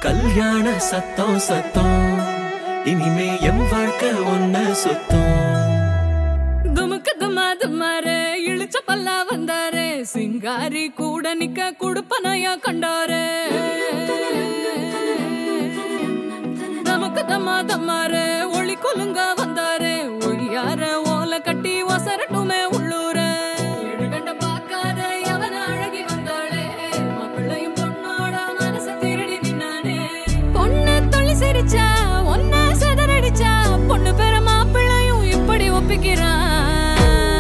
கல்யாண சத்தம் சத்தம் இனிமே என் வாழ்க்கை ஒன்ன சுத்தம் துமுக்கு துமா துமாரே இழுச்ச பல்லா வந்தாரே சிங்காரி கூட நிக்க குடுப்பனையா கண்டாரே நமக்கு தம்மா தம்மாரே ஒளி கொலுங்க வந்தாரே ஒளியார ஓலை கட்டி ஒசரட்டுமே உள்ளூரே கண்ட பார்க்காத எவன அழகி வந்தாளே மாப்பிள்ளையும் பொண்ணோட மனச திருடி நின்னானே பொண்ணு தொழில் சிரிச்சா ஒன்ன செதறடிச்சா பொண்ணு பேர மாப்பிள்ளையும் இப்படி ஒப்பிக்கிறான்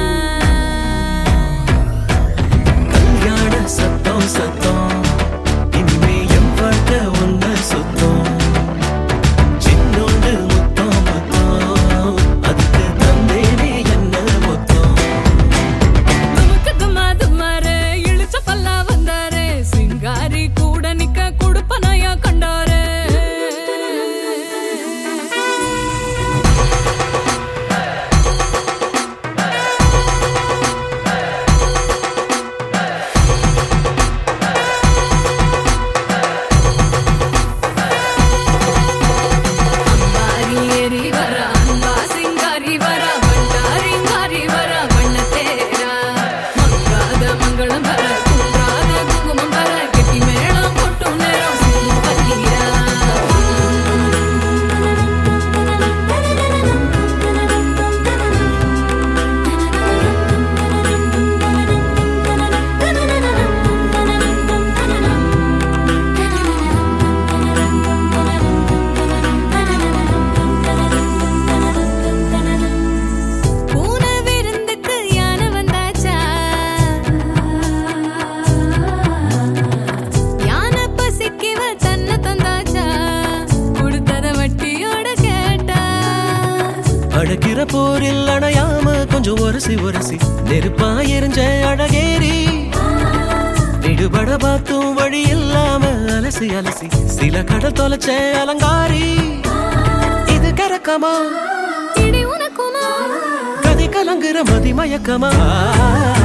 கல்யாண சத்தம் சத்தம் இனிமே என் வாழ்க்கை ஒன்ன சுத்தம் சின்னோண்டு முத்தம் முத்தம் அதுக்கு தந்தேனே என்ன மொத்தம் நமக்கு தும்மா தும்மாரே இழுச்ச பல்லா வந்தாரே சிங்காரி கூட நிக்க குடுப்பனையா கண்டாரே அம்பாரி ஏறி வர அன்பா சிங்காரி வர வண்டாரிங்காரி வர வண்ண தேரா மங்காத மங்களம் வர குன்றாத குங்குமம் வர கெட்டி மேளம் கொட்டும் நேரம் சிங்கம் பல்லீரா பூனை விருந்துக்கு யானை வந்தாச்சா யானை பசிக்கிவ தன்னை தந்தாச்சா கொடுத்தத வட்டியோட கேட்டா அழகிற போரில் அணையாம கொஞ்சம் ஒரசி ஒரசி நெருப்பா எரிஞ்ச அழகேரி விடுபட பார்த்தும் வழி இல்லாம அலசி அலசி சில கடல் தொலைச்ச அலங்காரி இது கரக்கமா இடி உனக்குமா கதை கலங்குற மதி மயக்கமா